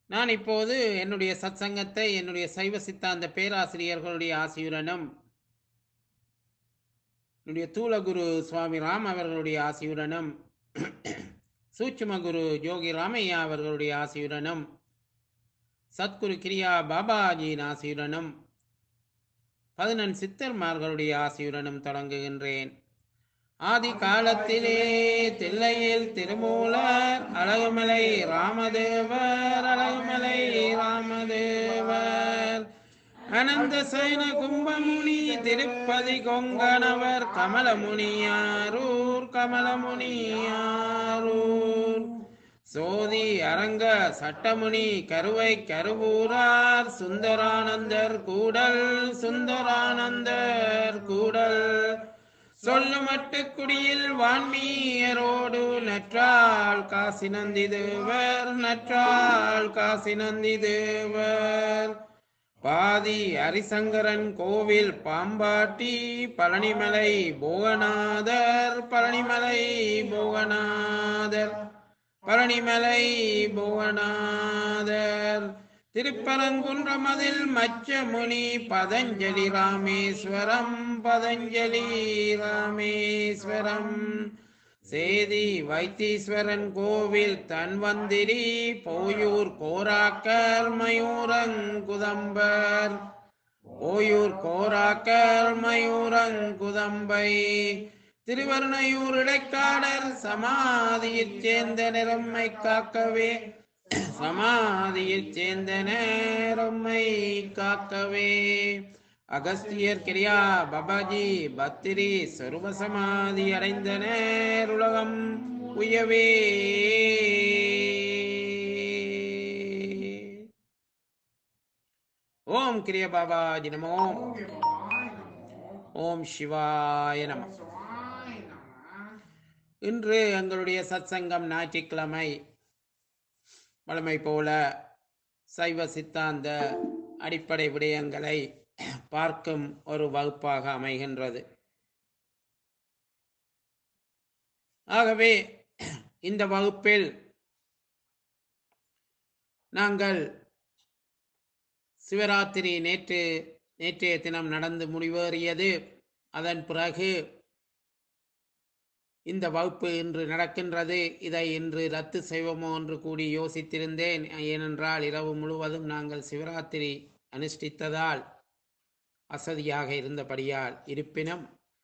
நான் இப்போது என்னுடைய சத்சங்கத்தை என்னுடைய சைவ சித்தாந்த பேராசிரியர்களுடைய ஆசியுடனும் என்னுடைய தூலகுரு சுவாமி ராம் அவர்களுடைய ஆசியுடனும் சூட்சும குரு ஜோகி ராமையா அவர்களுடைய ஆசியுடனும் சத்குரு கிரியா பாபாஜியின் ஆசியுடனும் பதினெண் சித்தர்மார்களுடைய ஆசியுடனும் தொடங்குகின்றேன் ஆதி காலத்திலே தில்லையில் திருமூலர் அழகுமலை ராமதேவர் அழகுமலை ராமதேவர் அனந்த சைன கும்பமுனி திருப்பதி கொங்கணவர் கமலமுனியாரூர் கமலமுனியாரூர் சோதி அரங்க சட்டமுனி கருவை கருவூரார் சுந்தரானந்தர் கூடல் சுந்தரானந்தர் கூடல் சொல்லுமட்டு குடியில் வான்மீயரோடு நற்றாள் காசி நந்தி தேவர் நற்றாள் காசி நந்தி தேவர் பாதி ஹரிசங்கரன் கோவில் பாம்பாட்டி பழனிமலை போகநாதர் பழனிமலை போகநாதர் பழனிமலை புவனாதர் திருப்பரங்குன்றமதில் மச்சமுனி பதஞ்சலி ராமேஸ்வரம் பதஞ்சலி ராமேஸ்வரம் சேதி வைத்தீஸ்வரன் கோவில் தன்வந்திரி போயூர் கோராக்கர் மயூரங்குதம்பர் ஓயூர் கோராக்கர் மயூரங்குதம்பை திருவருணையூர் இடைக்காடர் சமாதியைச் சேர்ந்த நிறம்மை காக்கவே சமாதியைச் சேர்ந்த நேரம்மை காக்கவே அகஸ்தியர் கிரியா பபாஜி பத்திரி சர்வ சமாதி அடைந்த நேருலகம் உயவே ஓம் கிரிய பாபாஜி நமோ ஓம் சிவாய நம இன்று எங்களுடைய சத்சங்கம் ஞாயிற்றுக்கிழமை வழமை போல சைவ சித்தாந்த அடிப்படை விடயங்களை பார்க்கும் ஒரு வகுப்பாக அமைகின்றது ஆகவே இந்த வகுப்பில் நாங்கள் சிவராத்திரி நேற்று நேற்றைய தினம் நடந்து முடிவேறியது அதன் பிறகு இந்த வகுப்பு இன்று நடக்கின்றது இதை இன்று ரத்து செய்வோமோ என்று கூடி யோசித்திருந்தேன் ஏனென்றால் இரவு முழுவதும் நாங்கள் சிவராத்திரி அனுஷ்டித்ததால் அசதியாக இருந்தபடியால் இருப்பினும்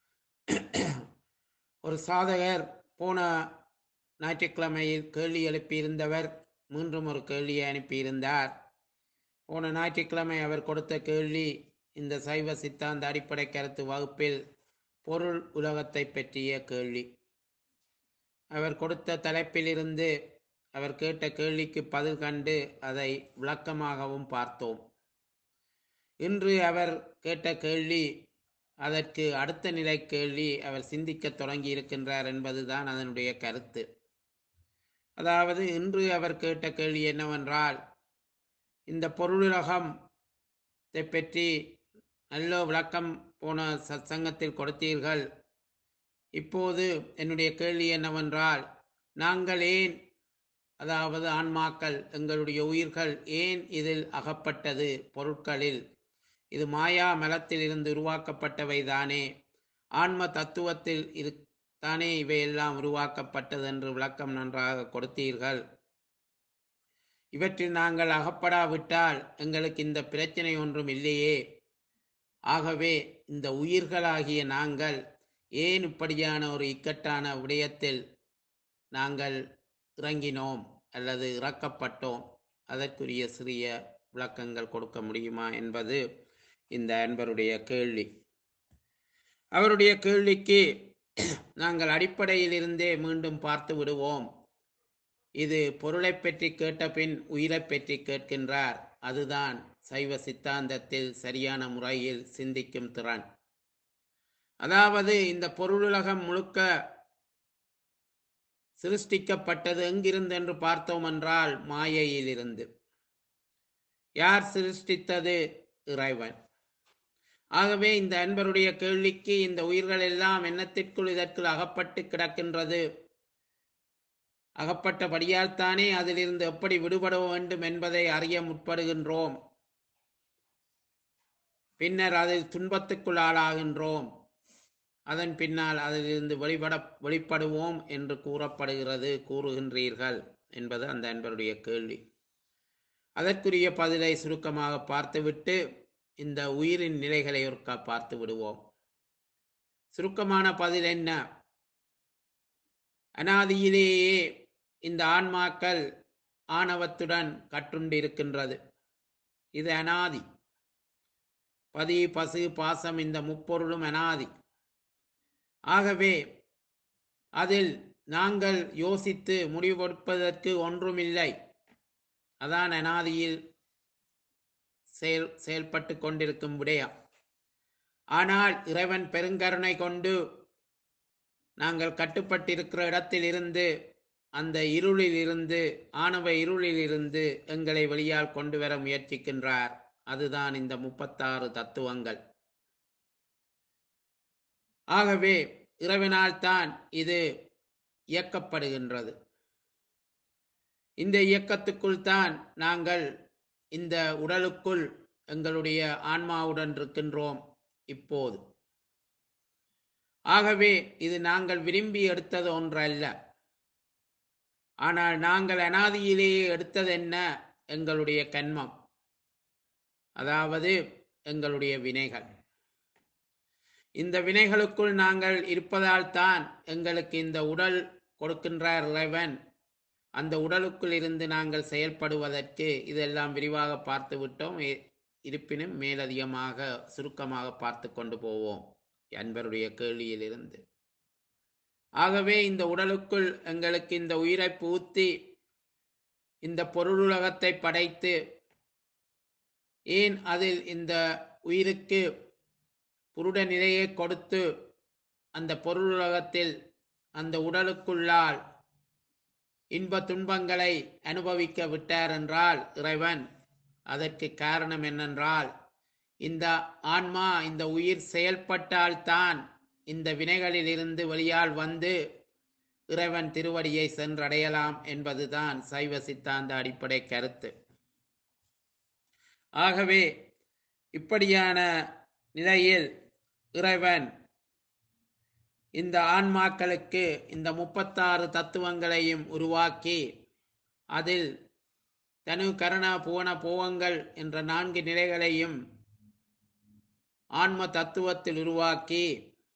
ஒரு சாதகர் போன ஞாயிற்றுக்கிழமையில் கேள்வி எழுப்பியிருந்தவர் மீண்டும் ஒரு கேள்வியை அனுப்பியிருந்தார் போன ஞாயிற்றுக்கிழமை அவர் கொடுத்த கேள்வி இந்த சைவ சித்தாந்த அடிப்படை கருத்து வகுப்பில் பொருள் உலகத்தை பற்றிய கேள்வி அவர் கொடுத்த தலைப்பிலிருந்து அவர் கேட்ட கேள்விக்கு பதில் கண்டு அதை விளக்கமாகவும் பார்த்தோம் இன்று அவர் கேட்ட கேள்வி அதற்கு அடுத்த நிலை கேள்வி அவர் சிந்திக்க தொடங்கி இருக்கின்றார் என்பதுதான் அதனுடைய கருத்து அதாவது இன்று அவர் கேட்ட கேள்வி என்னவென்றால் இந்த பொருளுலகத்தை பற்றி நல்ல விளக்கம் போன சத்சங்கத்தில் கொடுத்தீர்கள் இப்போது என்னுடைய கேள்வி என்னவென்றால் நாங்கள் ஏன் அதாவது ஆன்மாக்கள் எங்களுடைய உயிர்கள் ஏன் இதில் அகப்பட்டது பொருட்களில் இது மாயா மலத்தில் இருந்து உருவாக்கப்பட்டவை தானே ஆன்ம தத்துவத்தில் இரு தானே இவையெல்லாம் உருவாக்கப்பட்டது என்று விளக்கம் நன்றாக கொடுத்தீர்கள் இவற்றில் நாங்கள் அகப்படாவிட்டால் எங்களுக்கு இந்த பிரச்சனை ஒன்றும் இல்லையே ஆகவே இந்த உயிர்களாகிய நாங்கள் ஏன் இப்படியான ஒரு இக்கட்டான விடயத்தில் நாங்கள் இறங்கினோம் அல்லது இறக்கப்பட்டோம் அதற்குரிய சிறிய விளக்கங்கள் கொடுக்க முடியுமா என்பது இந்த அன்பருடைய கேள்வி அவருடைய கேள்விக்கு நாங்கள் அடிப்படையில் இருந்தே மீண்டும் பார்த்து விடுவோம் இது பொருளை பற்றி கேட்ட பின் உயிரை பற்றி கேட்கின்றார் அதுதான் சைவ சித்தாந்தத்தில் சரியான முறையில் சிந்திக்கும் திறன் அதாவது இந்த பொருளுலகம் முழுக்க சிருஷ்டிக்கப்பட்டது எங்கிருந்து என்று பார்த்தோம் என்றால் மாயையிலிருந்து யார் சிருஷ்டித்தது இறைவன் ஆகவே இந்த அன்பருடைய கேள்விக்கு இந்த உயிர்கள் எல்லாம் எண்ணத்திற்குள் இதற்குள் அகப்பட்டு கிடக்கின்றது அகப்பட்டபடியால் தானே அதிலிருந்து எப்படி விடுபட வேண்டும் என்பதை அறிய முற்படுகின்றோம் பின்னர் அதில் துன்பத்துக்குள் ஆளாகின்றோம் அதன் பின்னால் அதிலிருந்து வெளிப்பட வெளிப்படுவோம் என்று கூறப்படுகிறது கூறுகின்றீர்கள் என்பது அந்த அன்பருடைய கேள்வி அதற்குரிய பதிலை சுருக்கமாக பார்த்துவிட்டு இந்த உயிரின் நிலைகளை ஒருக்கா பார்த்து விடுவோம் சுருக்கமான பதில் என்ன அனாதியிலேயே இந்த ஆன்மாக்கள் ஆணவத்துடன் கட்டுண்டு இருக்கின்றது இது அனாதி பதி பசு பாசம் இந்த முப்பொருளும் அனாதி ஆகவே அதில் நாங்கள் யோசித்து முடிவெடுப்பதற்கு ஒன்றுமில்லை அதான் அனாதியில் செயல் செயல்பட்டு கொண்டிருக்கும் விடயம் ஆனால் இறைவன் பெருங்கருணை கொண்டு நாங்கள் கட்டுப்பட்டிருக்கிற இடத்தில் இருந்து அந்த இருளில் இருந்து ஆணவ இருளில் இருந்து எங்களை வெளியால் கொண்டு வர முயற்சிக்கின்றார் அதுதான் இந்த முப்பத்தாறு தத்துவங்கள் ஆகவே இறைவனால் தான் இது இயக்கப்படுகின்றது இந்த இயக்கத்துக்குள் தான் நாங்கள் இந்த உடலுக்குள் எங்களுடைய ஆன்மாவுடன் இருக்கின்றோம் இப்போது ஆகவே இது நாங்கள் விரும்பி எடுத்தது ஒன்றல்ல ஆனால் நாங்கள் அனாதியிலேயே எடுத்தது என்ன எங்களுடைய கண்மம் அதாவது எங்களுடைய வினைகள் இந்த வினைகளுக்குள் நாங்கள் இருப்பதால் தான் எங்களுக்கு இந்த உடல் கொடுக்கின்றார் இறைவன் அந்த உடலுக்குள் இருந்து நாங்கள் செயல்படுவதற்கு இதெல்லாம் விரிவாக பார்த்து விட்டோம் இ- இருப்பினும் மேலதிகமாக சுருக்கமாக பார்த்து கொண்டு போவோம் அன்பருடைய கேள்வியிலிருந்து ஆகவே இந்த உடலுக்குள் எங்களுக்கு இந்த உயிரை பூத்தி இந்த பொருளுலகத்தை படைத்து ஏன் அதில் இந்த உயிருக்கு புருட நிலையை கொடுத்து அந்த பொருளுலகத்தில் அந்த உடலுக்குள்ளால் இன்ப துன்பங்களை அனுபவிக்க விட்டார் என்றால் இறைவன் அதற்கு காரணம் என்னென்றால் இந்த ஆன்மா இந்த உயிர் செயல்பட்டால்தான் இந்த வினைகளில் இருந்து வெளியால் வந்து இறைவன் திருவடியை சென்றடையலாம் என்பதுதான் சைவ சித்தாந்த அடிப்படை கருத்து ஆகவே இப்படியான நிலையில் இறைவன் இந்த ஆன்மாக்களுக்கு இந்த முப்பத்தாறு தத்துவங்களையும் உருவாக்கி அதில் தனு கரண புவன போவங்கள் என்ற நான்கு நிலைகளையும் ஆன்ம தத்துவத்தில் உருவாக்கி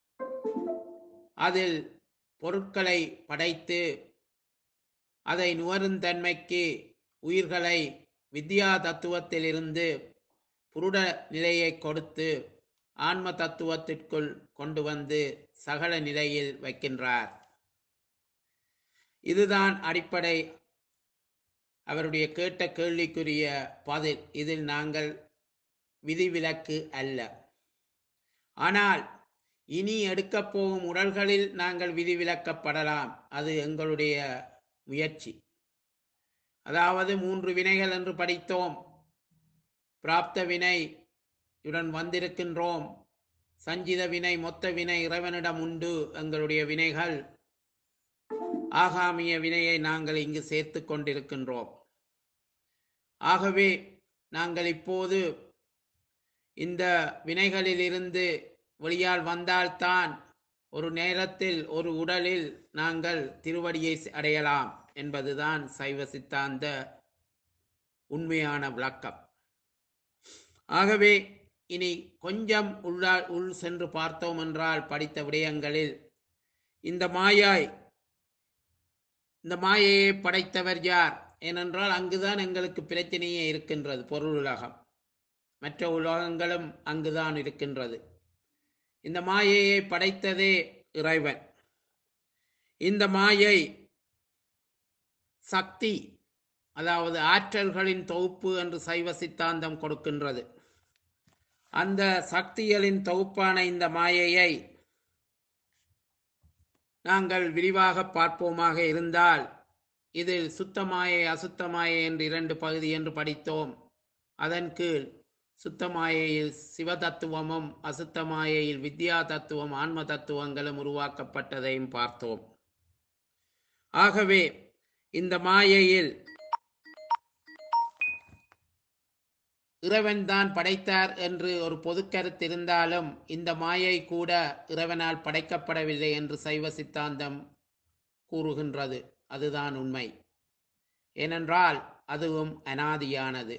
அதில் பொருட்களை படைத்து அதை நுகரும் தன்மைக்கு உயிர்களை வித்யா தத்துவத்திலிருந்து புருட நிலையை கொடுத்து ஆன்ம தத்துவத்திற்குள் கொண்டு வந்து சகல நிலையில் வைக்கின்றார் இதுதான் அடிப்படை அவருடைய கேட்ட கேள்விக்குரிய பதில் இதில் நாங்கள் விதிவிலக்கு அல்ல ஆனால் இனி எடுக்கப் போகும் உடல்களில் நாங்கள் விதிவிலக்கப்படலாம் அது எங்களுடைய முயற்சி அதாவது மூன்று வினைகள் என்று படித்தோம் பிராப்த வினை உடன் வந்திருக்கின்றோம் சஞ்சித வினை மொத்த வினை இறைவனிடம் உண்டு எங்களுடைய வினைகள் ஆகாமிய வினையை நாங்கள் இங்கு சேர்த்து கொண்டிருக்கின்றோம் ஆகவே நாங்கள் இப்போது இந்த வினைகளிலிருந்து வெளியால் வந்தால்தான் ஒரு நேரத்தில் ஒரு உடலில் நாங்கள் திருவடியை அடையலாம் என்பதுதான் சைவ சித்தாந்த உண்மையான விளக்கம் ஆகவே இனி கொஞ்சம் உள்ளா உள் சென்று பார்த்தோம் என்றால் படித்த விடயங்களில் இந்த மாயாய் இந்த மாயையை படைத்தவர் யார் ஏனென்றால் அங்குதான் எங்களுக்கு பிரச்சனையே இருக்கின்றது பொருள் உலகம் மற்ற உலகங்களும் அங்குதான் இருக்கின்றது இந்த மாயையை படைத்ததே இறைவன் இந்த மாயை சக்தி அதாவது ஆற்றல்களின் தொகுப்பு என்று சைவ சித்தாந்தம் கொடுக்கின்றது அந்த சக்திகளின் தொகுப்பான இந்த மாயையை நாங்கள் விரிவாக பார்ப்போமாக இருந்தால் இதில் சுத்தமாயை அசுத்தமாயை என்று இரண்டு பகுதி என்று படித்தோம் அதன் கீழ் சுத்தமாயையில் சிவ தத்துவமும் அசுத்தமாயையில் வித்யா தத்துவம் ஆன்ம தத்துவங்களும் உருவாக்கப்பட்டதையும் பார்த்தோம் ஆகவே இந்த மாயையில் இறைவன் தான் படைத்தார் என்று ஒரு பொதுக்கருத்து இருந்தாலும் இந்த மாயை கூட இறைவனால் படைக்கப்படவில்லை என்று சைவ சித்தாந்தம் கூறுகின்றது அதுதான் உண்மை ஏனென்றால் அதுவும் அனாதியானது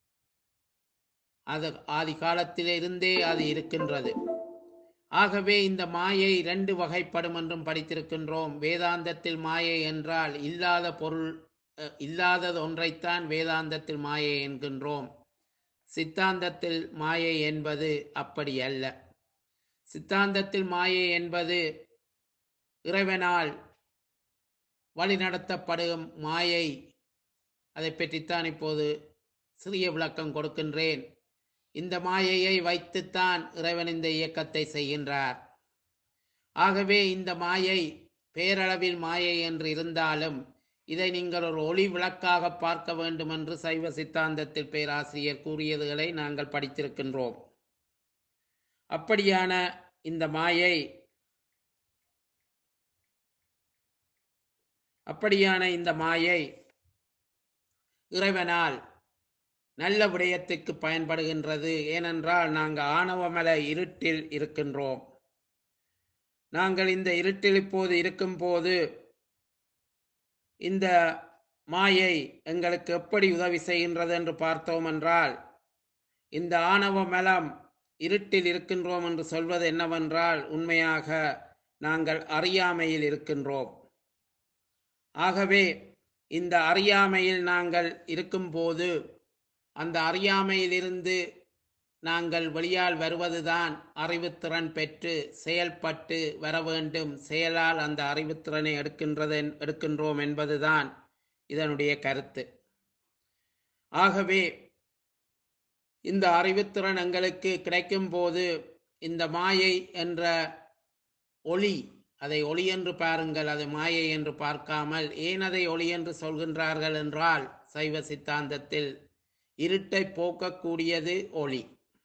அது ஆதி காலத்திலே இருந்தே அது இருக்கின்றது ஆகவே இந்த மாயை ரெண்டு வகைப்படும் என்றும் படித்திருக்கின்றோம் வேதாந்தத்தில் மாயை என்றால் இல்லாத பொருள் அஹ், இல்லாதது ஒன்றைத்தான் வேதாந்தத்தில் மாயை என்கின்றோம் சித்தாந்தத்தில் மாயை என்பது அப்படி அல்ல சித்தாந்தத்தில் மாயை என்பது இறைவனால் வழிநடத்தப்படும் மாயை அதை பற்றித்தான் இப்போது சிறிய விளக்கம் கொடுக்கின்றேன் இந்த மாயையை வைத்துத்தான் இறைவன் இந்த இயக்கத்தை செய்கின்றார் ஆகவே இந்த மாயை பேரளவில் மாயை என்று இருந்தாலும் இதை நீங்கள் ஒரு ஒளி விளக்காக பார்க்க வேண்டும் என்று சைவ சித்தாந்தத்தில் பேராசிரியர் கூறியதுகளை நாங்கள் படித்திருக்கின்றோம் அப்படியான இந்த மாயை அப்படியான இந்த மாயை இறைவனால் நல்ல விடயத்துக்கு பயன்படுகின்றது ஏனென்றால் நாங்கள் ஆணவமல இருட்டில் இருக்கின்றோம் நாங்கள் இந்த இருட்டில் இப்போது இருக்கும்போது இந்த மாயை எங்களுக்கு எப்படி உதவி செய்கின்றது என்று பார்த்தோம் என்றால் இந்த ஆணவ மலம் இருட்டில் இருக்கின்றோம் என்று சொல்வது என்னவென்றால் உண்மையாக நாங்கள் அறியாமையில் இருக்கின்றோம் ஆகவே இந்த அறியாமையில் நாங்கள் இருக்கும்போது அந்த அறியாமையிலிருந்து நாங்கள் வெளியால் வருவதுதான் அறிவுத்திறன் பெற்று செயல்பட்டு வர வேண்டும் செயலால் அந்த அறிவுத்திறனை எடுக்கின்றது எடுக்கின்றோம் என்பதுதான் இதனுடைய கருத்து ஆகவே இந்த அறிவுத்திறன் எங்களுக்கு கிடைக்கும் போது இந்த மாயை என்ற ஒளி அதை ஒளி என்று பாருங்கள் அதை மாயை என்று பார்க்காமல் ஏன் அதை ஒளி என்று சொல்கின்றார்கள் என்றால் சைவ சித்தாந்தத்தில் இருட்டை போக்கக்கூடியது ஒளி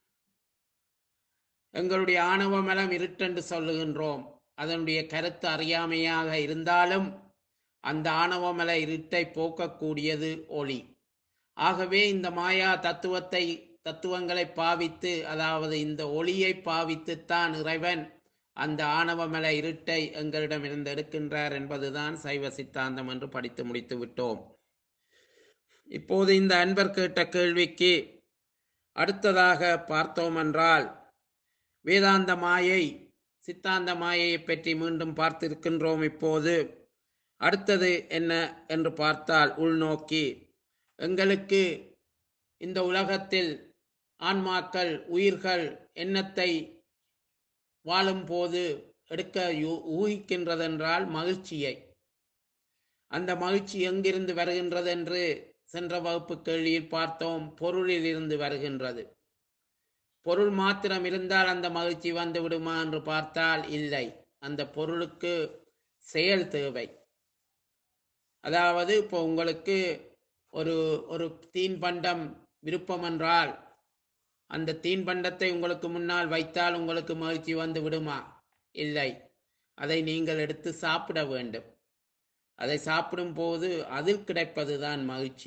எங்களுடைய ஆணவ மலம் இருட்டென்று சொல்லுகின்றோம் அதனுடைய கருத்து அறியாமையாக இருந்தாலும் அந்த ஆணவமல இருட்டை போக்கக்கூடியது ஒளி ஆகவே இந்த மாயா தத்துவத்தை தத்துவங்களை பாவித்து அதாவது இந்த ஒளியை பாவித்துத்தான் இறைவன் அந்த ஆணவமல இருட்டை எங்களிடமிருந்து எடுக்கின்றார் என்பதுதான் சைவ சித்தாந்தம் என்று படித்து முடித்து விட்டோம் இப்போது இந்த அன்பர் கேட்ட கேள்விக்கு அடுத்ததாக பார்த்தோம் என்றால் வேதாந்த மாயை சித்தாந்த மாயையை பற்றி மீண்டும் பார்த்திருக்கின்றோம் இப்போது அடுத்தது என்ன என்று பார்த்தால் உள்நோக்கி எங்களுக்கு இந்த உலகத்தில் ஆன்மாக்கள் உயிர்கள் எண்ணத்தை வாழும்போது எடுக்க யூ- ஊகிக்கின்றதென்றால் மகிழ்ச்சியை அந்த மகிழ்ச்சி எங்கிருந்து வருகின்றது என்று சென்ற வகுப்பு கேள்வியில் பார்த்தோம் பொருளில் இருந்து வருகின்றது பொருள் மாத்திரம் இருந்தால் அந்த மகிழ்ச்சி வந்து விடுமா என்று பார்த்தால் இல்லை அந்த பொருளுக்கு செயல் தேவை அதாவது இப்போ உங்களுக்கு ஒரு ஒரு தீன் பண்டம் விருப்பம் என்றால் அந்த தீன் பண்டத்தை உங்களுக்கு முன்னால் வைத்தால் உங்களுக்கு மகிழ்ச்சி வந்து விடுமா இல்லை அதை நீங்கள் எடுத்து சாப்பிட வேண்டும் அதை சாப்பிடும் போது அதில் கிடைப்பதுதான் மகிழ்ச்சி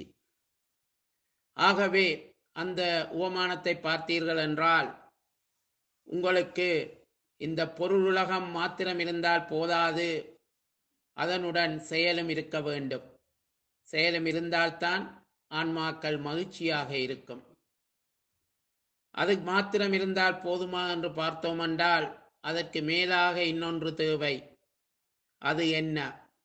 ஆகவே அந்த உவமானத்தை பார்த்தீர்கள் என்றால் உங்களுக்கு இந்த பொருளுலகம் மாத்திரம் இருந்தால் போதாது அதனுடன் செயலும் இருக்க வேண்டும் செயலும் இருந்தால்தான் ஆன்மாக்கள் மகிழ்ச்சியாக இருக்கும் அது மாத்திரம் இருந்தால் போதுமா என்று பார்த்தோம் என்றால் அதற்கு மேலாக இன்னொன்று தேவை அது என்ன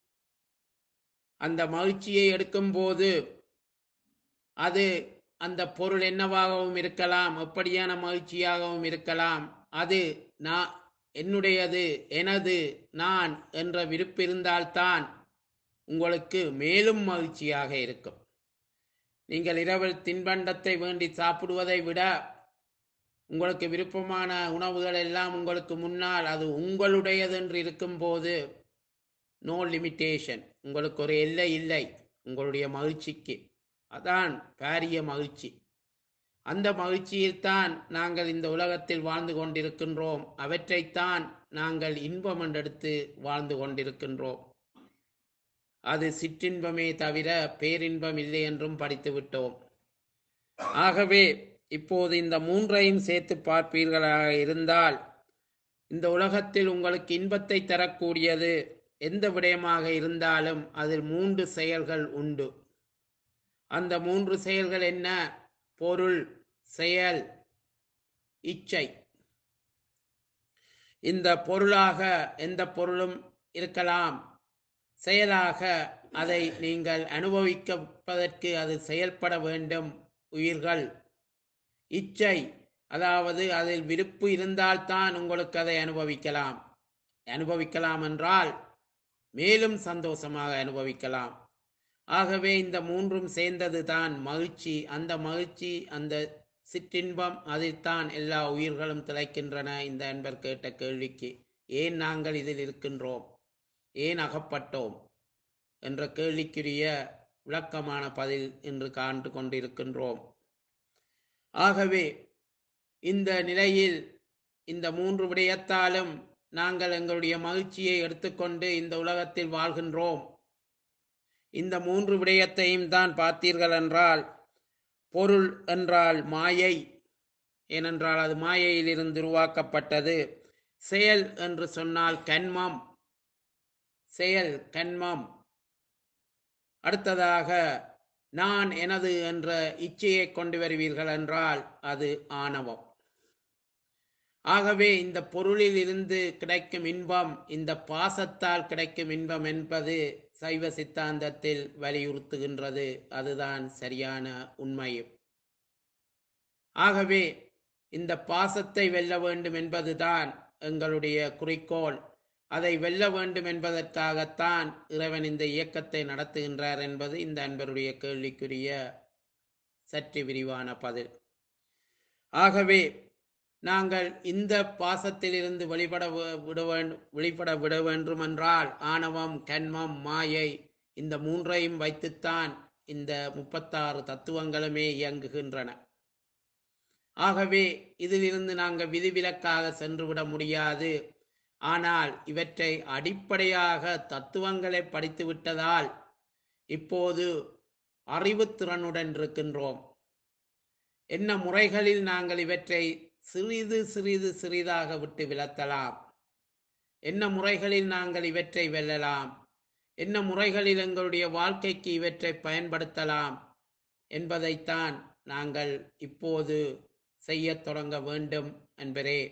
அந்த மகிழ்ச்சியை எடுக்கும்போது அது அந்த பொருள் என்னவாகவும் இருக்கலாம் எப்படியான மகிழ்ச்சியாகவும் இருக்கலாம் அது நான் என்னுடையது எனது நான் என்ற விருப்பு இருந்தால்தான் உங்களுக்கு மேலும் மகிழ்ச்சியாக இருக்கும் நீங்கள் இரவில் தின்பண்டத்தை வேண்டி சாப்பிடுவதை விட உங்களுக்கு விருப்பமான உணவுகள் எல்லாம் உங்களுக்கு முன்னால் அது உங்களுடையது என்று இருக்கும்போது நோ லிமிட்டேஷன் உங்களுக்கு ஒரு எல்லை இல்லை உங்களுடைய மகிழ்ச்சிக்கு அதான் பாரிய மகிழ்ச்சி அந்த மகிழ்ச்சியில்தான் நாங்கள் இந்த உலகத்தில் வாழ்ந்து கொண்டிருக்கின்றோம் அவற்றைத்தான் நாங்கள் இன்பம் என்றெடுத்து வாழ்ந்து கொண்டிருக்கின்றோம் அது சிற்றின்பமே தவிர பேரின்பம் இல்லை என்றும் படித்து விட்டோம் ஆகவே இப்போது இந்த மூன்றையும் சேர்த்து பார்ப்பீர்களாக இருந்தால் இந்த உலகத்தில் உங்களுக்கு இன்பத்தை தரக்கூடியது எந்த விடயமாக இருந்தாலும் அதில் மூன்று செயல்கள் உண்டு அந்த மூன்று செயல்கள் என்ன பொருள் செயல் இச்சை இந்த பொருளாக எந்த பொருளும் இருக்கலாம் செயலாக அதை நீங்கள் அனுபவிப்பதற்கு அது செயல்பட வேண்டும் உயிர்கள் இச்சை அதாவது அதில் விருப்பு இருந்தால்தான் உங்களுக்கு அதை அனுபவிக்கலாம் அனுபவிக்கலாம் என்றால் மேலும் சந்தோஷமாக அனுபவிக்கலாம் ஆகவே இந்த மூன்றும் சேர்ந்தது தான் மகிழ்ச்சி அந்த மகிழ்ச்சி அந்த சிற்றின்பம் அதில்தான் எல்லா உயிர்களும் திளைக்கின்றன இந்த அன்பர் கேட்ட கேள்விக்கு ஏன் நாங்கள் இதில் இருக்கின்றோம் ஏன் அகப்பட்டோம் என்ற கேள்விக்குரிய விளக்கமான பதில் என்று காண்டு கொண்டிருக்கின்றோம் ஆகவே இந்த நிலையில் இந்த மூன்று விடயத்தாலும் நாங்கள் எங்களுடைய மகிழ்ச்சியை எடுத்துக்கொண்டு இந்த உலகத்தில் வாழ்கின்றோம் இந்த மூன்று விடயத்தையும் தான் பார்த்தீர்கள் என்றால் பொருள் என்றால் மாயை ஏனென்றால் அது மாயையிலிருந்து உருவாக்கப்பட்டது செயல் என்று சொன்னால் கண்மம் செயல் கண்மம் அடுத்ததாக நான் எனது என்ற இச்சையை கொண்டு வருவீர்கள் என்றால் அது ஆணவம் ஆகவே இந்த பொருளில் இருந்து கிடைக்கும் இன்பம் இந்த பாசத்தால் கிடைக்கும் இன்பம் என்பது சைவ சித்தாந்தத்தில் வலியுறுத்துகின்றது அதுதான் சரியான உண்மையும் ஆகவே இந்த பாசத்தை வெல்ல வேண்டும் என்பதுதான் எங்களுடைய குறிக்கோள் அதை வெல்ல வேண்டும் என்பதற்காகத்தான் இறைவன் இந்த இயக்கத்தை நடத்துகின்றார் என்பது இந்த அன்பருடைய கேள்விக்குரிய சற்று விரிவான பதில் ஆகவே நாங்கள் இந்த பாசத்திலிருந்து வெளிப்பட விட வேண்டும் வெளிப்பட விட வேண்டும் என்றால் ஆணவம் கண்மம் மாயை இந்த மூன்றையும் வைத்துத்தான் இந்த முப்பத்தாறு தத்துவங்களுமே இயங்குகின்றன ஆகவே இதிலிருந்து நாங்கள் விதிவிலக்காக சென்றுவிட முடியாது ஆனால் இவற்றை அடிப்படையாக தத்துவங்களை படித்து விட்டதால் இப்போது அறிவுத்திறனுடன் இருக்கின்றோம் என்ன முறைகளில் நாங்கள் இவற்றை சிறிது சிறிது சிறிதாக விட்டு விலத்தலாம் என்ன முறைகளில் நாங்கள் இவற்றை வெல்லலாம் என்ன முறைகளில் எங்களுடைய வாழ்க்கைக்கு இவற்றை பயன்படுத்தலாம் என்பதைத்தான் நாங்கள் இப்போது செய்யத் தொடங்க வேண்டும் என்பரே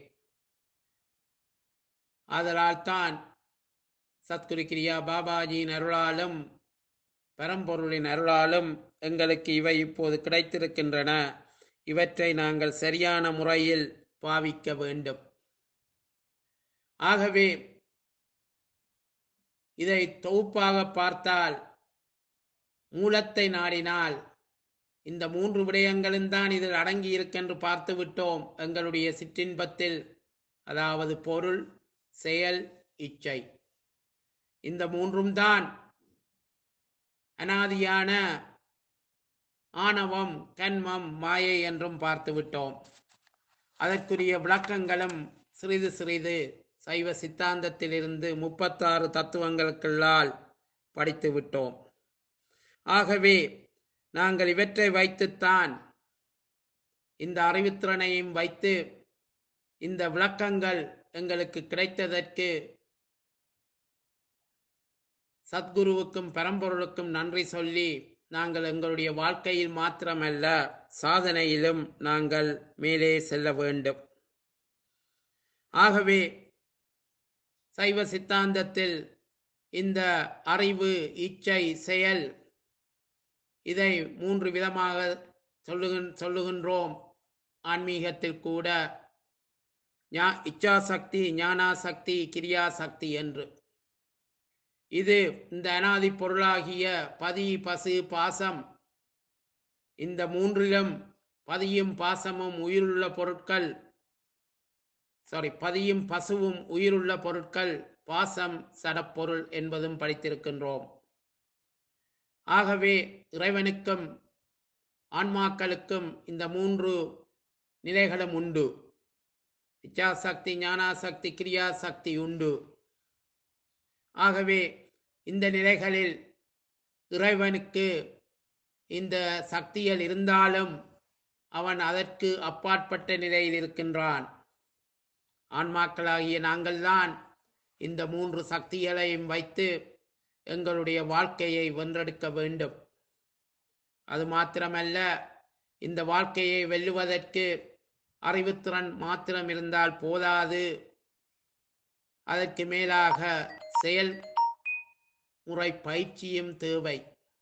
ஆதலால் தான் சத்குரு கிரியா பாபாஜியின் அருளாலும் பரம்பொருளின் அருளாலும் எங்களுக்கு இவை இப்போது கிடைத்திருக்கின்றன இவற்றை நாங்கள் சரியான முறையில் பாவிக்க வேண்டும் ஆகவே இதை தொகுப்பாக பார்த்தால் மூலத்தை நாடினால் இந்த மூன்று விடயங்களும் தான் இதில் அடங்கி இருக்கென்று பார்த்து விட்டோம் எங்களுடைய சிற்றின்பத்தில் அதாவது பொருள் செயல் இச்சை இந்த மூன்றும் தான் அனாதியான ஆணவம் கண்மம் மாயை என்றும் பார்த்து விட்டோம் அதற்குரிய விளக்கங்களும் சிறிது சிறிது சைவ சித்தாந்தத்திலிருந்து முப்பத்தாறு தத்துவங்களுக்குள்ளால் படித்து விட்டோம் ஆகவே நாங்கள் இவற்றை வைத்துத்தான் இந்த அறிவுத்திறனையும் வைத்து இந்த விளக்கங்கள் எங்களுக்கு கிடைத்ததற்கு சத்குருவுக்கும் பரம்பொருளுக்கும் நன்றி சொல்லி நாங்கள் எங்களுடைய வாழ்க்கையில் மாத்திரமல்ல சாதனையிலும் நாங்கள் மேலே செல்ல வேண்டும் ஆகவே சைவ சித்தாந்தத்தில் இந்த அறிவு இச்சை செயல் இதை மூன்று விதமாக சொல்லுகின் சொல்லுகின்றோம் ஆன்மீகத்தில் கூட ஞா இச்சாசக்தி ஞானாசக்தி கிரியாசக்தி என்று இது இந்த அனாதி பொருளாகிய பதி பசு பாசம் இந்த மூன்றிலும் பதியும் பாசமும் உயிருள்ள பொருட்கள் சாரி பதியும் பசுவும் உயிருள்ள பொருட்கள் பாசம் சடப்பொருள் என்பதும் படித்திருக்கின்றோம் ஆகவே இறைவனுக்கும் ஆன்மாக்களுக்கும் இந்த மூன்று நிலைகளும் உண்டு இச்சாசக்தி ஞானாசக்தி கிரியாசக்தி உண்டு ஆகவே இந்த நிலைகளில் இறைவனுக்கு இந்த சக்திகள் இருந்தாலும் அவன் அதற்கு அப்பாற்பட்ட நிலையில் இருக்கின்றான் ஆன்மாக்களாகிய நாங்கள்தான் இந்த மூன்று சக்திகளையும் வைத்து எங்களுடைய வாழ்க்கையை வென்றெடுக்க வேண்டும் அது மாத்திரமல்ல இந்த வாழ்க்கையை வெல்லுவதற்கு அறிவுத்திறன் மாத்திரம் இருந்தால் போதாது அதற்கு மேலாக செயல் முறை பயிற்சியும் தேவை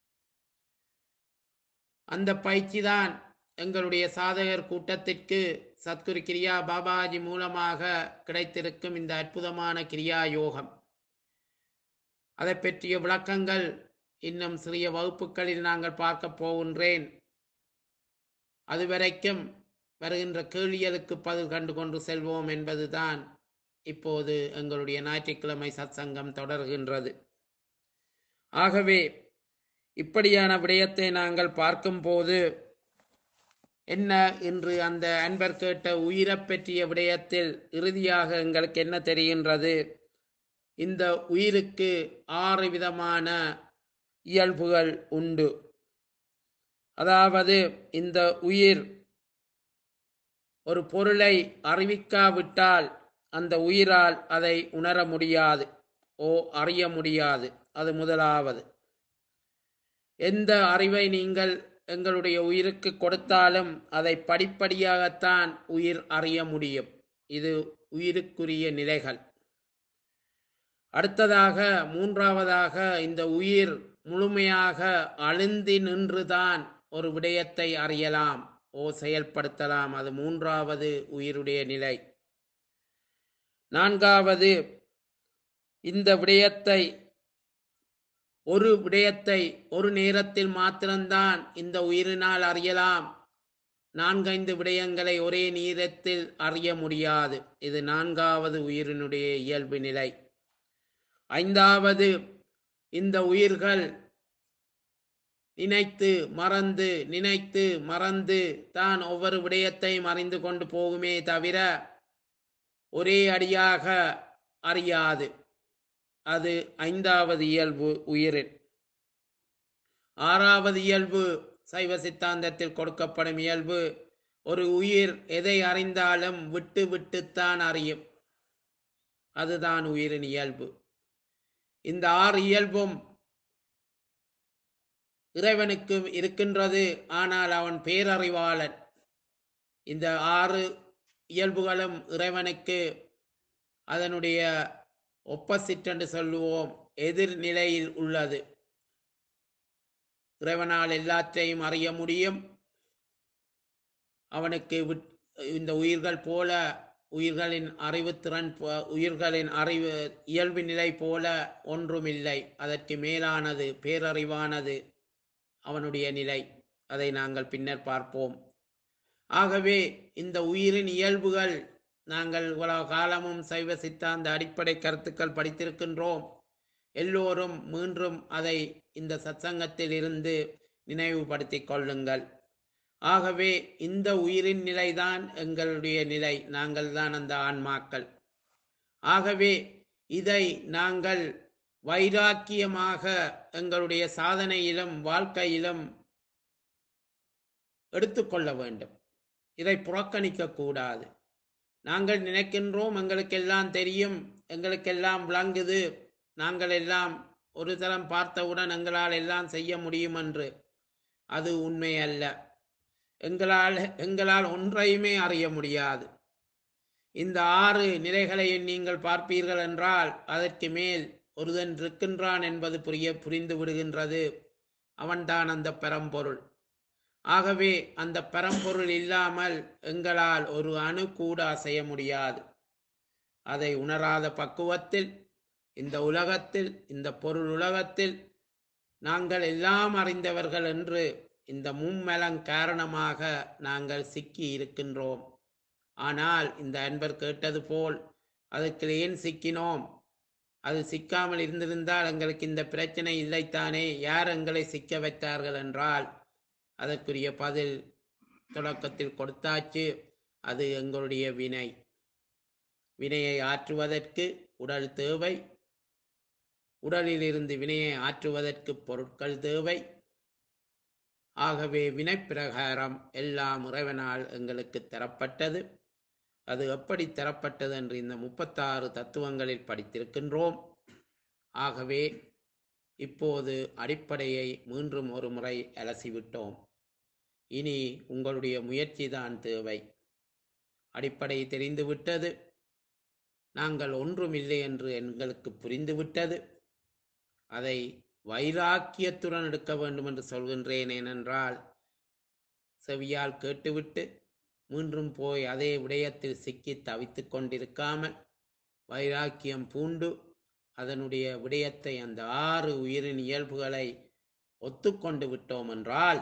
அந்த பயிற்சி தான் எங்களுடைய சாதகர் கூட்டத்திற்கு சத்குரு கிரியா பாபாஜி மூலமாக கிடைத்திருக்கும் இந்த அற்புதமான கிரியா யோகம் அதை பற்றிய விளக்கங்கள் இன்னும் சிறிய வகுப்புகளில் நாங்கள் பார்க்க போகின்றேன் அதுவரைக்கும் வருகின்ற கேள்விகளுக்கு பதில் கண்டு கொண்டு செல்வோம் என்பதுதான் இப்போது எங்களுடைய ஞாயிற்றுக்கிழமை சத்சங்கம் தொடர்கின்றது ஆகவே இப்படியான விடயத்தை நாங்கள் பார்க்கும்போது என்ன இன்று அந்த அன்பர் கேட்ட உயிரை பற்றிய விடயத்தில் இறுதியாக எங்களுக்கு என்ன தெரிகின்றது இந்த உயிருக்கு ஆறு விதமான இயல்புகள் உண்டு அதாவது இந்த உயிர் ஒரு பொருளை அறிவிக்காவிட்டால் அந்த உயிரால் அதை உணர முடியாது ஓ அறிய முடியாது அது முதலாவது எந்த அறிவை நீங்கள் எங்களுடைய உயிருக்கு கொடுத்தாலும் அதை படிப்படியாகத்தான் உயிர் அறிய முடியும் இது உயிருக்குரிய நிலைகள் அடுத்ததாக மூன்றாவதாக இந்த உயிர் முழுமையாக அழுந்தி நின்றுதான் ஒரு விடயத்தை அறியலாம் ஓ செயல்படுத்தலாம் அது மூன்றாவது உயிருடைய நிலை நான்காவது இந்த விடயத்தை ஒரு விடயத்தை ஒரு நேரத்தில் மாத்திரம்தான் இந்த உயிரினால் அறியலாம் நான்கைந்து விடயங்களை ஒரே நேரத்தில் அறிய முடியாது இது நான்காவது உயிரினுடைய இயல்பு நிலை ஐந்தாவது இந்த உயிர்கள் நினைத்து மறந்து நினைத்து மறந்து தான் ஒவ்வொரு விடயத்தையும் அறிந்து கொண்டு போகுமே தவிர ஒரே அடியாக அறியாது அது ஐந்தாவது இயல்பு உயிரின் ஆறாவது இயல்பு சைவ சித்தாந்தத்தில் கொடுக்கப்படும் இயல்பு ஒரு உயிர் எதை அறிந்தாலும் விட்டு விட்டுத்தான் அறியும் அதுதான் உயிரின் இயல்பு இந்த ஆறு இயல்பும் இறைவனுக்கு இருக்கின்றது ஆனால் அவன் பேரறிவாளன் இந்த ஆறு இயல்புகளும் இறைவனுக்கு அதனுடைய ஒப்பசிட் என்று சொல்லுவோம் எதிர்நிலையில் உள்ளது இறைவனால் எல்லாற்றையும் அறிய முடியும் அவனுக்கு விட்- இந்த உயிர்கள் போல உயிர்களின் அறிவுத்திறன் போ- உயிர்களின் அறிவு இயல்பு நிலை போல ஒன்றுமில்லை அதற்கு மேலானது பேரறிவானது அவனுடைய நிலை அதை நாங்கள் பின்னர் பார்ப்போம் ஆகவே இந்த உயிரின் இயல்புகள் நாங்கள் இவ்வளவு காலமும் சைவ சித்தாந்த அடிப்படை கருத்துக்கள் படித்திருக்கின்றோம் எல்லோரும் மீண்டும் அதை இந்த சத்சங்கத்தில் இருந்து நினைவுபடுத்திக் கொள்ளுங்கள் ஆகவே இந்த உயிரின் நிலைதான் எங்களுடைய நிலை நாங்கள் தான் அந்த ஆன்மாக்கள் ஆகவே இதை நாங்கள் வைராக்கியமாக எங்களுடைய சாதனையிலும் வாழ்க்கையிலும் எடுத்துக்கொள்ள வேண்டும் இதை புறக்கணிக்க கூடாது நாங்கள் நினைக்கின்றோம் எங்களுக்கெல்லாம் தெரியும் எங்களுக்கெல்லாம் விளங்குது நாங்கள் எல்லாம் ஒரு தரம் பார்த்தவுடன் எங்களால் எல்லாம் செய்ய முடியும் என்று அது உண்மை அல்ல எங்களால் எங்களால் ஒன்றையுமே அறிய முடியாது இந்த ஆறு நிலைகளையும் நீங்கள் பார்ப்பீர்கள் என்றால் அதற்கு மேல் ஒருவன் இருக்கின்றான் என்பது புரிய புரிந்து விடுகின்றது அவன்தான் அந்த பரம்பொருள் ஆகவே அந்த பரம்பொருள் இல்லாமல் எங்களால் ஒரு அணு கூட அசைய முடியாது அதை உணராத பக்குவத்தில் இந்த உலகத்தில் இந்த பொருள் உலகத்தில் நாங்கள் எல்லாம் அறிந்தவர்கள் என்று இந்த மும்மலங் காரணமாக நாங்கள் சிக்கி இருக்கின்றோம் ஆனால் இந்த அன்பர் கேட்டது போல் அதுக்கு ஏன் சிக்கினோம் அது சிக்காமல் இருந்திருந்தால் எங்களுக்கு இந்த பிரச்சனை இல்லைத்தானே யார் எங்களை சிக்க வைத்தார்கள் என்றால் அதற்குரிய பதில் தொடக்கத்தில் கொடுத்தாச்சு அது எங்களுடைய வினை வினையை ஆற்றுவதற்கு உடல் தேவை உடலில் இருந்து வினையை ஆற்றுவதற்கு பொருட்கள் தேவை ஆகவே வினைப்பிரகாரம் எல்லாம் இறைவனால் எங்களுக்கு தரப்பட்டது அது எப்படி தரப்பட்டது என்று இந்த முப்பத்தாறு தத்துவங்களில் படித்திருக்கின்றோம் ஆகவே இப்போது அடிப்படையை மீண்டும் ஒரு முறை அலசிவிட்டோம் இனி உங்களுடைய முயற்சி தான் தேவை அடிப்படை தெரிந்துவிட்டது நாங்கள் ஒன்றுமில்லை என்று எங்களுக்கு புரிந்துவிட்டது அதை வைராக்கியத்துடன் எடுக்க வேண்டும் என்று சொல்கின்றேன் ஏனென்றால் செவியால் கேட்டுவிட்டு மீண்டும் போய் அதே விடயத்தில் சிக்கி தவித்துக் கொண்டிருக்காமல் வைராக்கியம் பூண்டு அதனுடைய விடயத்தை அந்த ஆறு உயிரின் இயல்புகளை ஒத்துக்கொண்டு விட்டோம் என்றால்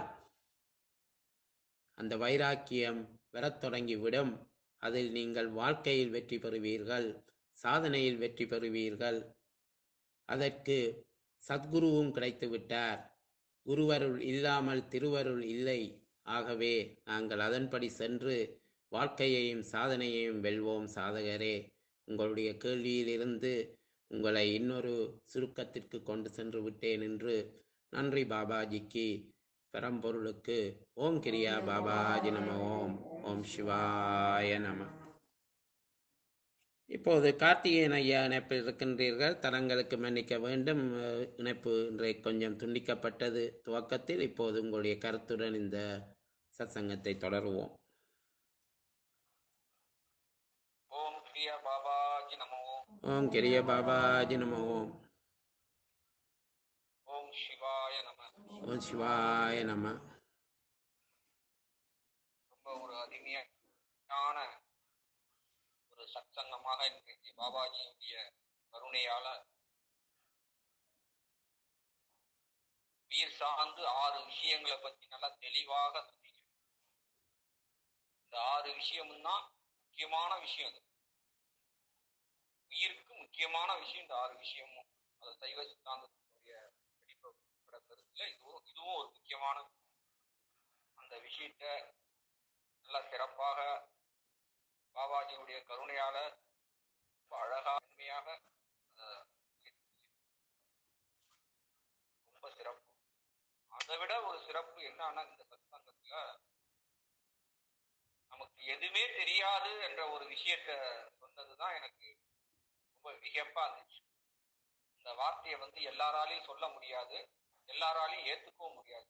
அந்த வைராக்கியம் வரத் தொடங்கிவிடும் அதில் நீங்கள் வாழ்க்கையில் வெற்றி பெறுவீர்கள் சாதனையில் வெற்றி பெறுவீர்கள் அதற்கு சத்குருவும் கிடைத்து விட்டார் குருவருள் இல்லாமல் திருவருள் இல்லை ஆகவே நாங்கள் அதன்படி சென்று வாழ்க்கையையும் சாதனையையும் வெல்வோம் சாதகரே உங்களுடைய கேள்வியிலிருந்து உங்களை இன்னொரு சுருக்கத்திற்கு கொண்டு சென்று விட்டேன் என்று நன்றி பாபாஜிக்கு பரம்பொருளுக்கு ஓம் கிரியா பாபாஜி நம ஓம் ஓம் சிவாய நம இப்போது கார்த்திகேயன் ஐயா இணைப்பில் இருக்கின்றீர்கள் தரங்களுக்கு மன்னிக்க வேண்டும் அஹ், இணைப்பு இன்றைக்கு கொஞ்சம் துண்டிக்கப்பட்டது துவக்கத்தில் இப்போது உங்களுடைய கருத்துடன் இந்த சத்சங்கத்தை தொடருவோம் ஓம் கிரியா பாபாஜி நமோ ஓம் கிரிய பாபாஜி நம ஓம் ஓம் சிவாய நம ஓம் சிவாய நம ரொம்ப ஒரு அருமையான ஒரு சத்சங்கமாக இன்றைக்கு பாபாஜியுடைய கருணையால உயிர் சார்ந்து ஆறு விஷயங்களை பத்தி நல்லா தெளிவாக சொன்னீங்க இந்த ஆறு விஷயமும் தான் முக்கியமான விஷயம் அது உயிருக்கு முக்கியமான விஷயம் இந்த ஆறு விஷயமும் அது சைவ சித்தாந்தத்தினுடைய வெளிப்பட கருத்துல இதுவும் இதுவும் ஒரு முக்கியமான அந்த விஷயத்த நல்லா சிறப்பாக பாபாஜியுடைய கருணையால ரொம்ப அழகா அருமையாக அஹ், ரொம்ப சிறப்பு அதை விட ஒரு சிறப்பு என்னன்னா இந்த சத்சங்கத்துல நமக்கு எதுவுமே தெரியாது என்ற ஒரு விஷயத்த சொன்னதுதான் எனக்கு ரொம்ப வியப்பா இருந்துச்சு இந்த வார்த்தையை வந்து எல்லாராலையும் சொல்ல முடியாது எல்லாராலையும் ஏத்துக்கவும் முடியாது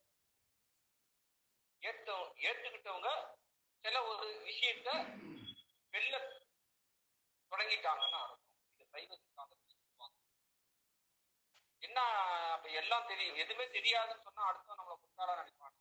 ஏத்த ஏத்துக்கிட்டவங்க சில ஒரு விஷயத்த வெளில தொடங்கிட்டாங்கன்னு அர்த்தம் இது சைவ சித்தாந்தத்தில் சொல்லுவாங்க என்ன அப்ப எல்லாம் தெரியும் எதுவுமே தெரியாதுன்னு சொன்னா அடுத்த நம்மளை முட்டாளா நினைப்பாங்க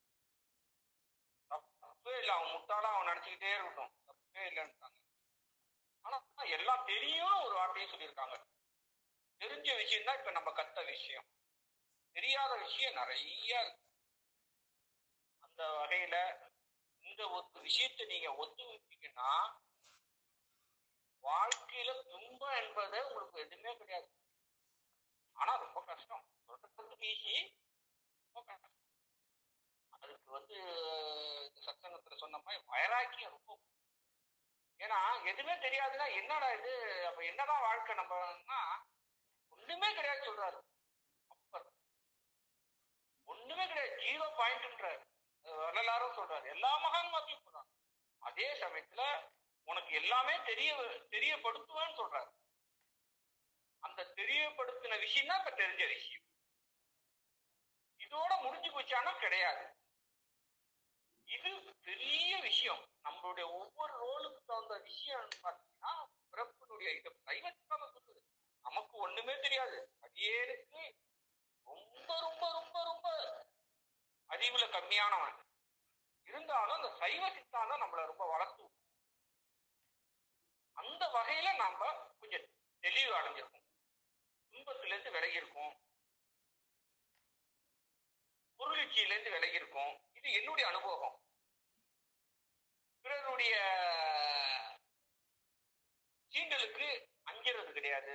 தப்பே இல்லை அவன் முட்டாளா அவன் நினைச்சுக்கிட்டே இருக்கட்டும் தப்பே இல்லைன்னுட்டாங்க ஆனா எல்லாம் தெரியும் ஒரு வார்த்தையும் சொல்லியிருக்காங்க தெரிஞ்ச விஷயம் தான் இப்ப நம்ம கத்த விஷயம் தெரியாத விஷயம் நிறைய இருக்கு அந்த வகையில இந்த ஒரு விஷயத்தை நீங்க ஒத்துக்கிட்டீங்கன்னா வாழ்க்கையில துன்பம் என்பது உங்களுக்கு எதுவுமே கிடையாது ஆனா ரொம்ப கஷ்டம் சொல்றதுக்கு ஈஸி ரொம்ப கஷ்டம் அதுக்கு வந்து இந்த சத்சங்கத்துல சொன்ன மாதிரி வைராக்கியம் ரொம்ப முக்கியம். ஏன்னா எதுவுமே தெரியாதுன்னா என்னடா இது அப்ப என்னதான் வாழ்க்கை நம்மனா ஒண்ணுமே கிடையாது சொல்றாரு அப்பர் ஒண்ணுமே கிடையாது ஜீரோ பாயிண்ட்ன்றாரு வரலாறும் சொல்றாரு எல்லா மகான்மாத்தையும் சொல்றாரு அதே சமயத்துல உனக்கு எல்லாமே தெரிய தெரியப்படுத்துவேன்னு சொல்றாரு அந்த தெரியப்படுத்தின விஷயம் தான் இப்ப தெரிஞ்ச விஷயம் இதோட முடிஞ்சு போச்சானா கிடையாது இது பெரிய விஷயம் நம்மளுடைய ஒவ்வொரு ரோலுக்கு தகுந்த விஷயம் பார்த்தீங்கன்னா பிறப்பினுடைய இது சைவத்துக்காக சொல்லுது நமக்கு ஒண்ணுமே தெரியாது அடியேனுக்கு ரொம்ப ரொம்ப ரொம்ப ரொம்ப அறிவுல கம்மியானவன் இருந்தாலும் அந்த சைவ சித்தாந்தம் நம்மளை ரொம்ப வளர்த்து அந்த வகையில நாம கொஞ்சம் தெளிவு அடைஞ்சிருக்கோம் துன்பத்துல இருந்து விலகி இருக்கோம் பொருளிச்சியில இருந்து விலகி இருக்கோம் இது என்னுடைய அனுபவம் பிறருடைய சீண்டலுக்கு அஞ்சுறது கிடையாது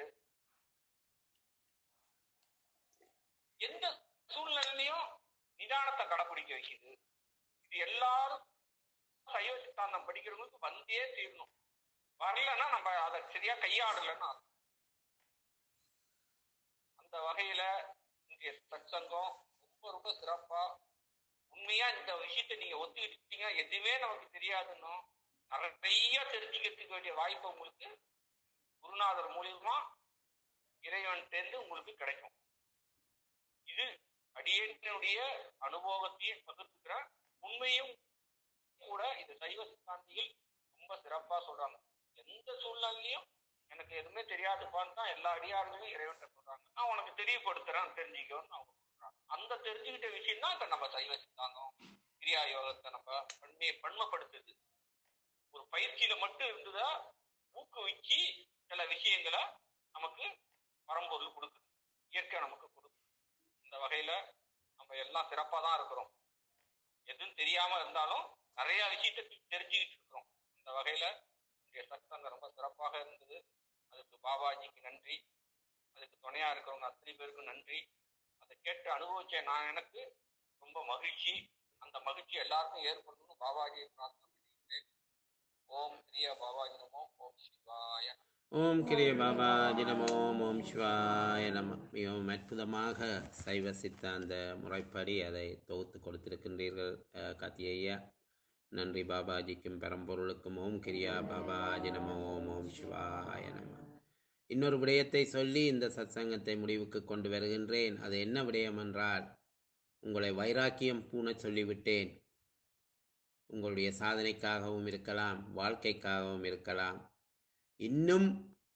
எந்த சூழ்நிலையிலையும் நிதானத்தை கடைபிடிக்க வைக்குது இது எல்லாரும் சைவ சித்தாந்தம் படிக்கிறவங்களுக்கு வந்தே தீரணும் வரலன்னா நம்ம அதை சரியா கையாடலைன்னு அர்த்தம். அந்த வகையில இன்றைய சத்சங்கம் ரொம்ப ரொம்ப சிறப்பா உண்மையா இந்த விஷயத்தை நீங்க ஒத்துக்கிட்டீங்க எதுவுமே நமக்கு தெரியாதுன்னு நிறைய தெரிஞ்சுக்கிறதுக்கு வேண்டிய வாய்ப்பு உங்களுக்கு குருநாதர் மூலியமா இறைவன்கிட்டேருந்து உங்களுக்கு கிடைக்கும் இது அடியனுடைய அனுபவத்தையே பகிர்ந்துக்கிற உண்மையும் கூட இது சைவ சித்தாந்திகள் ரொம்ப சிறப்பா சொல்றாங்க எந்த சூழ்நிலையிலையும் எனக்கு எதுவுமே தெரியாதுப்பான்னு தான் எல்லா அடியார்களும் இறைவன் சொல்றாங்க நான் உனக்கு தெரியப்படுத்துறேன் தெரிஞ்சுக்கோன்னு அவங்க சொல்றாங்க அந்த தெரிஞ்சுக்கிட்ட விஷயம் தான் இப்ப நம்ம சைவ சித்தாந்தம் கிரியா யோகத்தை நம்ம பன்மையை பன்மைப்படுத்துது ஒரு பயிற்சியில மட்டும் இருந்ததா ஊக்குவிச்சு சில விஷயங்களை நமக்கு பரம்பொருள் கொடுக்குது இயற்கை நமக்கு கொடுக்குது இந்த வகையில நம்ம எல்லாம் சிறப்பா தான் இருக்கிறோம் எதுவும் தெரியாம இருந்தாலும் நிறைய விஷயத்தை தெரிஞ்சுக்கிட்டு இருக்கிறோம் இந்த வகையில இன்றைய சத்சங்கம் ரொம்ப சிறப்பாக இருந்தது அதுக்கு பாபாஜிக்கு நன்றி அதுக்கு துணையா இருக்கிறவங்க அத்தனை பேருக்கும் நன்றி அதை கேட்டு அனுபவிச்ச நான் எனக்கு ரொம்ப மகிழ்ச்சி அந்த மகிழ்ச்சி எல்லாருக்கும் ஏற்படணும்னு பாபாஜியை பிரார்த்தனை பண்ணிக்கிறேன் ஓம் பிரியா பாபாஜி நமோ ஓம் சிவாய நமோ. ஓம் கிரிய பாபாஜி நமோ ஓம் சிவாய நம மிகவும் அற்புதமாக சைவ சித்தாந்த முறைப்படி அதை தொகுத்து கொடுத்திருக்கின்றீர்கள் அஹ், கார்த்தி ஐயா நன்றி பாபாஜிக்கும் பெரம்பொருளுக்கும் ஓம் கிரியா பாபாஜி நமோ ஓம் ஓம் சிவாய நம இன்னொரு விடயத்தை சொல்லி இந்த சத்சங்கத்தை முடிவுக்கு கொண்டு வருகின்றேன் அது என்ன விடயம் என்றால் உங்களை வைராக்கியம் பூணச் சொல்லிவிட்டேன் உங்களுடைய சாதனைக்காகவும் இருக்கலாம் வாழ்க்கைக்காகவும் இருக்கலாம் இன்னும்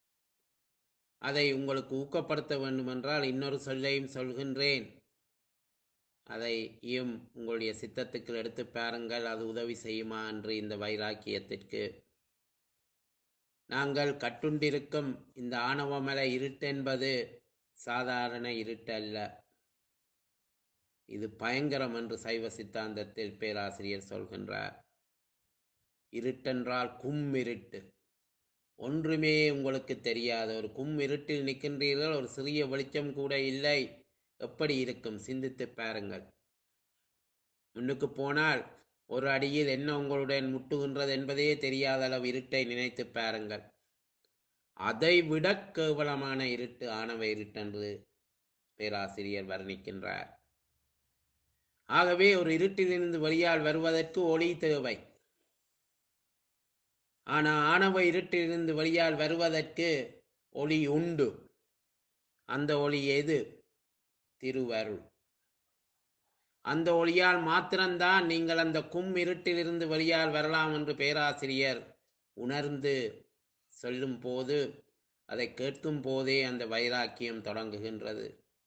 அதை உங்களுக்கு ஊக்கப்படுத்த வேண்டுமென்றால் இன்னொரு சொல்லையும் சொல்கின்றேன் அதையும் உங்களுடைய சித்தத்துக்கு எடுத்து பாருங்கள் அது உதவி செய்யுமா என்று இந்த வைராக்கியத்திற்கு நாங்கள் கட்டுண்டிருக்கும் இந்த ஆணவமலை இருட்டென்பது சாதாரண இருட்டல்ல இது பயங்கரம் என்று சைவ சித்தாந்தத்தில் பேராசிரியர் சொல்கின்றார் இருட்டென்றால் கும் இருட்டு ஒன்றுமே உங்களுக்கு தெரியாத ஒரு கும் இருட்டில் நிற்கின்றீர்கள் ஒரு சிறிய வெளிச்சம் கூட இல்லை எப்படி இருக்கும் சிந்தித்து பாருங்கள் முன்னுக்கு போனால் ஒரு அடியில் என்ன உங்களுடன் முட்டுகின்றது என்பதே தெரியாத அளவு இருட்டை நினைத்து பாருங்கள் அதை விட கேவலமான இருட்டு ஆணவ இருட்டென்று பேராசிரியர் வர்ணிக்கின்றார் ஆகவே ஒரு இருட்டிலிருந்து வெளியால் வருவதற்கு ஒளி தேவை ஆனா ஆணவ இருட்டிலிருந்து வெளியால் வருவதற்கு ஒளி உண்டு அந்த ஒளி எது திருவருள் அந்த ஒளியால் மாத்திரம்தான் நீங்கள் அந்த கும் இருட்டிலிருந்து வெளியால் வரலாம் என்று பேராசிரியர் உணர்ந்து சொல்லும் போது அதை கேட்கும் போதே அந்த வைராக்கியம் தொடங்குகின்றது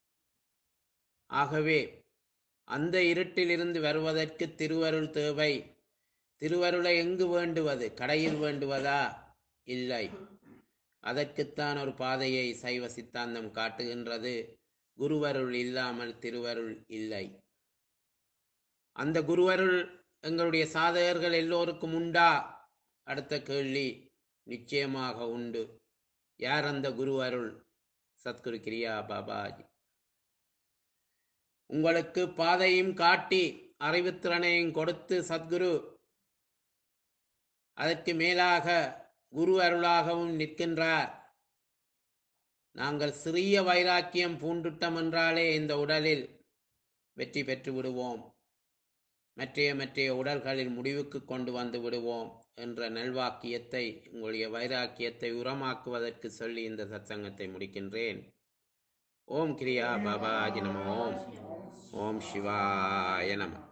ஆகவே அந்த இருட்டிலிருந்து வருவதற்கு திருவருள் தேவை திருவருளை எங்கு வேண்டுவது கடையில் வேண்டுவதா இல்லை அதற்குத்தான் ஒரு பாதையை சைவ சித்தாந்தம் காட்டுகின்றது குருவருள் இல்லாமல் திருவருள் இல்லை அந்த குருவருள் எங்களுடைய சாதகர்கள் எல்லோருக்கும் உண்டா அடுத்த கேள்வி நிச்சயமாக உண்டு யார் அந்த குருவருள் சத்குரு கிரியா பாபாஜி உங்களுக்கு பாதையும் காட்டி அறிவுத்திறனையும் கொடுத்து சத்குரு அதற்கு மேலாக குரு அருளாகவும் நிற்கின்றார் நாங்கள் சிறிய வைராக்கியம் பூண்டுட்டோம் என்றாலே இந்த உடலில் வெற்றி பெற்று விடுவோம் மற்றைய மற்றைய உடல்களில் முடிவுக்கு கொண்டு வந்து விடுவோம் என்ற நல்வாக்கியத்தை உங்களுடைய வைராக்கியத்தை உரமாக்குவதற்கு சொல்லி இந்த சத்சங்கத்தை முடிக்கின்றேன் ஓம் கிரியா பாபாஜி நம ஓம் ஓம் சிவாய நம